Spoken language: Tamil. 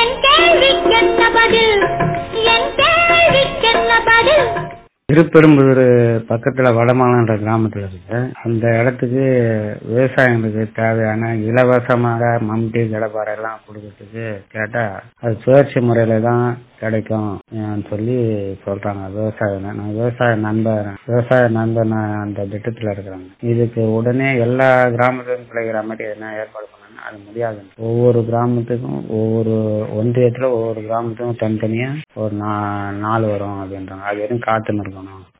என் கேள்விக்கென்ன பதில் என் கேள்விக்கென்ன பதில் திருப்பெரும்புதூர் பக்கத்துல வடமாலன்ற கிராமத்துல இருக்கு அந்த இடத்துக்கு விவசாயிகளுக்கு தேவையான இலவசமாக மம்டி கடப்பாறை எல்லாம் கொடுக்கறதுக்கு கேட்டா அது சுழற்சி முறையில தான் கிடைக்கும் அஹ் சொல்லி சொல்றாங்க விவசாய நான் விவசாய நண்பர் விவசாய நண்பர் நான் அந்த திட்டத்துல இருக்கிறாங்க இதுக்கு உடனே எல்லா கிராமத்துக்கும் கிடைக்கிற மாதிரி என்ன ஏற்பாடு பண்ணாங்க அது முடியாது ஒவ்வொரு கிராமத்துக்கும் ஒவ்வொரு ஒன்றியத்துல ஒவ்வொரு கிராமத்துக்கும் தனித்தனியா ஒரு நா- நாள் வரும் அப்படின்றாங்க அது வரையும் காத்துன்னு இருக்கணும்